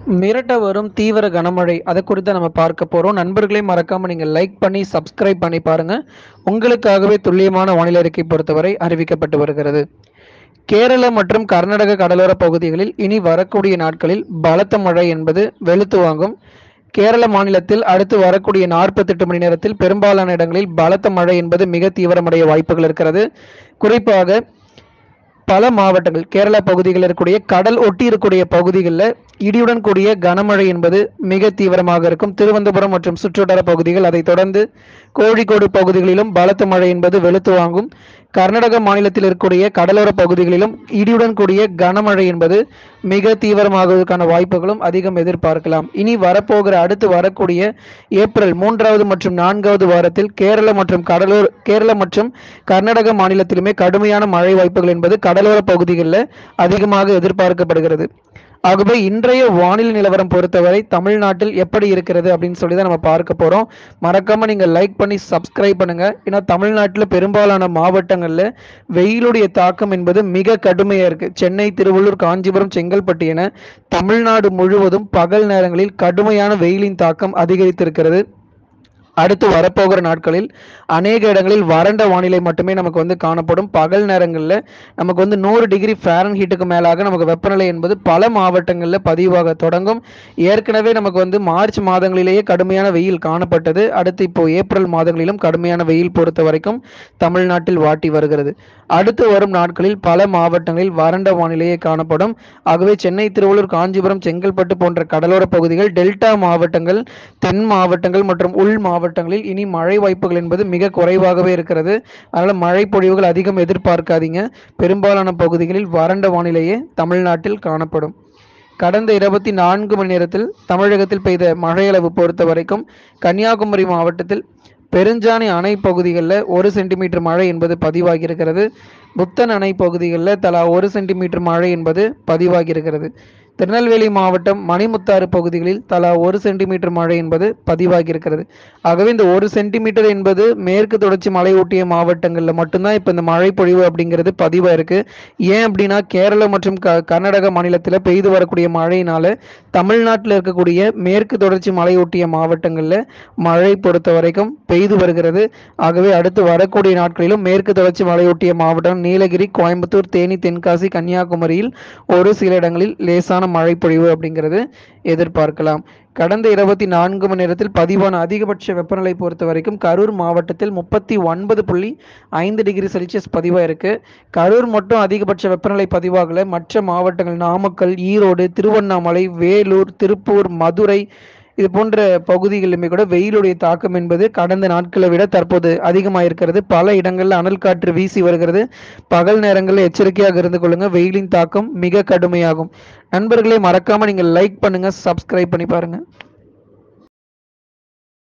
மிரட்ட வரும் தீவிர கனமழை அதை குறித்து நம்ம பார்க்க போகிறோம் நண்பர்களே மறக்காமல் நீங்கள் லைக் பண்ணி சப்ஸ்கிரைப் பண்ணி பாருங்கள் உங்களுக்காகவே துல்லியமான வானிலை அறிக்கை பொறுத்தவரை அறிவிக்கப்பட்டு வருகிறது கேரள மற்றும் கர்நாடக கடலோர பகுதிகளில் இனி வரக்கூடிய நாட்களில் பலத்த மழை என்பது வெளுத்து வாங்கும் கேரள மாநிலத்தில் அடுத்து வரக்கூடிய நாற்பத்தெட்டு மணி நேரத்தில் பெரும்பாலான இடங்களில் பலத்த மழை என்பது மிக தீவிரமடைய வாய்ப்புகள் இருக்கிறது குறிப்பாக பல மாவட்டங்கள் கேரள பகுதிகளில் இருக்கக்கூடிய கடல் ஒட்டி இருக்கக்கூடிய பகுதிகளில் இடியுடன் கூடிய கனமழை என்பது மிக தீவிரமாக இருக்கும் திருவனந்தபுரம் மற்றும் சுற்றுவட்டார பகுதிகள் அதைத் தொடர்ந்து கோழிக்கோடு பகுதிகளிலும் பலத்த மழை என்பது வெளுத்து வாங்கும் கர்நாடக மாநிலத்தில் இருக்கக்கூடிய கடலோர பகுதிகளிலும் இடியுடன் கூடிய கனமழை என்பது மிக தீவிரமாகுவதற்கான வாய்ப்புகளும் அதிகம் எதிர்பார்க்கலாம் இனி வரப்போகிற அடுத்து வரக்கூடிய ஏப்ரல் மூன்றாவது மற்றும் நான்காவது வாரத்தில் கேரள மற்றும் கடலோர கேரள மற்றும் கர்நாடக மாநிலத்திலுமே கடுமையான மழை வாய்ப்புகள் என்பது கடலோர பகுதிகளில் அதிகமாக எதிர்பார்க்கப்படுகிறது ஆகவே இன்றைய வானிலை நிலவரம் பொறுத்தவரை தமிழ்நாட்டில் எப்படி இருக்கிறது அப்படின்னு சொல்லி தான் நம்ம பார்க்க போகிறோம் மறக்காமல் நீங்கள் லைக் பண்ணி சப்ஸ்கிரைப் பண்ணுங்கள் ஏன்னா தமிழ்நாட்டில் பெரும்பாலான மாவட்டங்களில் வெயிலுடைய தாக்கம் என்பது மிக கடுமையாக இருக்குது சென்னை திருவள்ளூர் காஞ்சிபுரம் செங்கல்பட்டு என தமிழ்நாடு முழுவதும் பகல் நேரங்களில் கடுமையான வெயிலின் தாக்கம் அதிகரித்திருக்கிறது அடுத்து வரப்போகிற நாட்களில் அநேக இடங்களில் வறண்ட வானிலை மட்டுமே நமக்கு வந்து காணப்படும் பகல் நேரங்களில் நமக்கு வந்து நூறு டிகிரி ஃபேரன் ஹீட்டுக்கு மேலாக நமக்கு வெப்பநிலை என்பது பல மாவட்டங்களில் பதிவாக தொடங்கும் ஏற்கனவே நமக்கு வந்து மார்ச் மாதங்களிலேயே கடுமையான வெயில் காணப்பட்டது அடுத்து இப்போ ஏப்ரல் மாதங்களிலும் கடுமையான வெயில் பொறுத்த வரைக்கும் தமிழ்நாட்டில் வாட்டி வருகிறது அடுத்து வரும் நாட்களில் பல மாவட்டங்களில் வறண்ட வானிலையே காணப்படும் ஆகவே சென்னை திருவள்ளூர் காஞ்சிபுரம் செங்கல்பட்டு போன்ற கடலோர பகுதிகள் டெல்டா மாவட்டங்கள் தென் மாவட்டங்கள் மற்றும் உள் மாவட்டங்களில் இனி மழை வாய்ப்புகள் என்பது மிக குறைவாகவே இருக்கிறது அதனால் மழை பொழிவுகள் அதிகம் எதிர்பார்க்காதீங்க பெரும்பாலான பகுதிகளில் வறண்ட வானிலையே தமிழ்நாட்டில் காணப்படும் கடந்த இருபத்தி நான்கு மணி நேரத்தில் தமிழகத்தில் பெய்த மழையளவு பொறுத்த வரைக்கும் கன்னியாகுமரி மாவட்டத்தில் பெருஞ்சாணி அணை பகுதிகளில் ஒரு சென்டிமீட்டர் மழை என்பது பதிவாகியிருக்கிறது புத்தன் அணை பகுதிகளில் தலா ஒரு சென்டிமீட்டர் மழை என்பது பதிவாகியிருக்கிறது திருநெல்வேலி மாவட்டம் மணிமுத்தாறு பகுதிகளில் தலா ஒரு சென்டிமீட்டர் மழை என்பது பதிவாகியிருக்கிறது ஆகவே இந்த ஒரு சென்டிமீட்டர் என்பது மேற்கு தொடர்ச்சி மலை ஒட்டிய மாவட்டங்களில் மட்டும்தான் இப்போ இந்த மழை பொழிவு அப்படிங்கிறது பதிவாக இருக்கு ஏன் அப்படின்னா கேரளா மற்றும் க கர்நாடக மாநிலத்தில் பெய்து வரக்கூடிய மழையினால தமிழ்நாட்டில் இருக்கக்கூடிய மேற்கு தொடர்ச்சி மலை ஒட்டிய மாவட்டங்களில் மழை பொறுத்த வரைக்கும் பெய்து வருகிறது ஆகவே அடுத்து வரக்கூடிய நாட்களிலும் மேற்கு தொடர்ச்சி மலையொட்டிய மாவட்டம் நீலகிரி கோயம்புத்தூர் தேனி தென்காசி கன்னியாகுமரியில் ஒரு சில இடங்களில் லேசான மழை பொழிவு அப்படிங்கிறது எதிர்பார்க்கலாம் கடந்த இருபத்தி நான்கு மணி நேரத்தில் பதிவான அதிகபட்ச வெப்பநிலை பொறுத்த வரைக்கும் கரூர் மாவட்டத்தில் முப்பத்தி ஒன்பது புள்ளி ஐந்து டிகிரி செல்சியஸ் பதிவாக இருக்கு கரூர் மட்டும் அதிகபட்ச வெப்பநிலை பதிவாகல மற்ற மாவட்டங்கள் நாமக்கல் ஈரோடு திருவண்ணாமலை வேலூர் திருப்பூர் மதுரை இது போன்ற பகுதிகளிலுமே கூட வெயிலுடைய தாக்கம் என்பது கடந்த நாட்களை விட தற்போது அதிகமாக இருக்கிறது பல இடங்களில் அனல் காற்று வீசி வருகிறது பகல் நேரங்களில் எச்சரிக்கையாக இருந்து கொள்ளுங்க வெயிலின் தாக்கம் மிக கடுமையாகும் நண்பர்களே மறக்காம நீங்கள் லைக் பண்ணுங்க சப்ஸ்கிரைப் பண்ணி பாருங்க